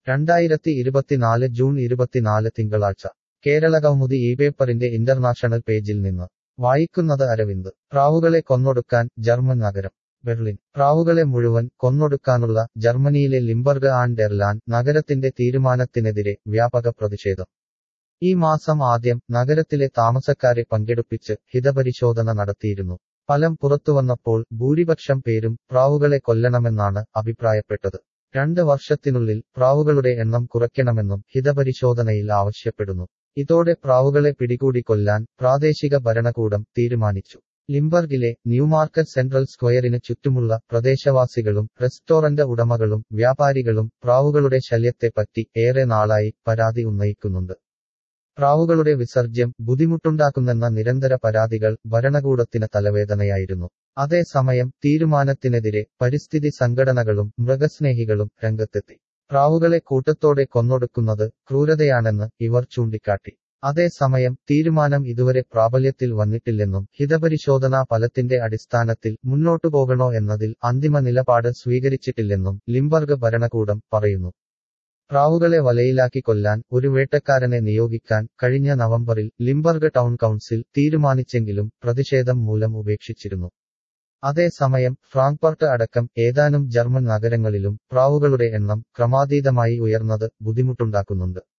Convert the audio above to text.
രണ്ടായിരത്തി ഇരുപത്തിനാല് ജൂൺ ഇരുപത്തിനാല് തിങ്കളാഴ്ച കേരളകൗമുദി ഈ പേപ്പറിന്റെ ഇന്റർനാഷണൽ പേജിൽ നിന്ന് വായിക്കുന്നത് അരവിന്ദ് പ്രാവുകളെ കൊന്നൊടുക്കാൻ ജർമ്മൻ നഗരം ബെർലിൻ പ്രാവുകളെ മുഴുവൻ കൊന്നൊടുക്കാനുള്ള ജർമ്മനിയിലെ ലിംബർഗ് ആൻഡ് എർലാൻ നഗരത്തിന്റെ തീരുമാനത്തിനെതിരെ വ്യാപക പ്രതിഷേധം ഈ മാസം ആദ്യം നഗരത്തിലെ താമസക്കാരെ പങ്കെടുപ്പിച്ച് ഹിതപരിശോധന നടത്തിയിരുന്നു ഫലം പുറത്തുവന്നപ്പോൾ ഭൂരിപക്ഷം പേരും പ്രാവുകളെ കൊല്ലണമെന്നാണ് അഭിപ്രായപ്പെട്ടത് രണ്ട് വർഷത്തിനുള്ളിൽ പ്രാവുകളുടെ എണ്ണം കുറയ്ക്കണമെന്നും ഹിതപരിശോധനയിൽ ആവശ്യപ്പെടുന്നു ഇതോടെ പ്രാവുകളെ പിടികൂടി കൊല്ലാൻ പ്രാദേശിക ഭരണകൂടം തീരുമാനിച്ചു ലിംബർഗിലെ ന്യൂമാർക്കറ്റ് സെൻട്രൽ സ്ക്വയറിന് ചുറ്റുമുള്ള പ്രദേശവാസികളും റെസ്റ്റോറന്റ് ഉടമകളും വ്യാപാരികളും പ്രാവുകളുടെ ശല്യത്തെപ്പറ്റി ഏറെ നാളായി പരാതി ഉന്നയിക്കുന്നുണ്ട് പ്രാവുകളുടെ വിസർജ്യം ബുദ്ധിമുട്ടുണ്ടാക്കുന്നെന്ന നിരന്തര പരാതികൾ ഭരണകൂടത്തിന് തലവേദനയായിരുന്നു അതേസമയം തീരുമാനത്തിനെതിരെ പരിസ്ഥിതി സംഘടനകളും മൃഗസ്നേഹികളും രംഗത്തെത്തി പ്രാവുകളെ കൂട്ടത്തോടെ കൊന്നൊടുക്കുന്നത് ക്രൂരതയാണെന്ന് ഇവർ ചൂണ്ടിക്കാട്ടി അതേസമയം തീരുമാനം ഇതുവരെ പ്രാബല്യത്തിൽ വന്നിട്ടില്ലെന്നും ഹിതപരിശോധനാ ഫലത്തിന്റെ അടിസ്ഥാനത്തിൽ മുന്നോട്ടു പോകണോ എന്നതിൽ അന്തിമ നിലപാട് സ്വീകരിച്ചിട്ടില്ലെന്നും ലിംബർഗ് ഭരണകൂടം പറയുന്നു പ്രാവുകളെ വലയിലാക്കി കൊല്ലാൻ ഒരു വേട്ടക്കാരനെ നിയോഗിക്കാൻ കഴിഞ്ഞ നവംബറിൽ ലിംബർഗ് ടൗൺ കൗൺസിൽ തീരുമാനിച്ചെങ്കിലും പ്രതിഷേധം മൂലം ഉപേക്ഷിച്ചിരുന്നു അതേസമയം ഫ്രാങ്ക്ഫർട്ട് അടക്കം ഏതാനും ജർമ്മൻ നഗരങ്ങളിലും പ്രാവുകളുടെ എണ്ണം ക്രമാതീതമായി ഉയർന്നത് ബുദ്ധിമുട്ടുണ്ടാക്കുന്നുണ്ട്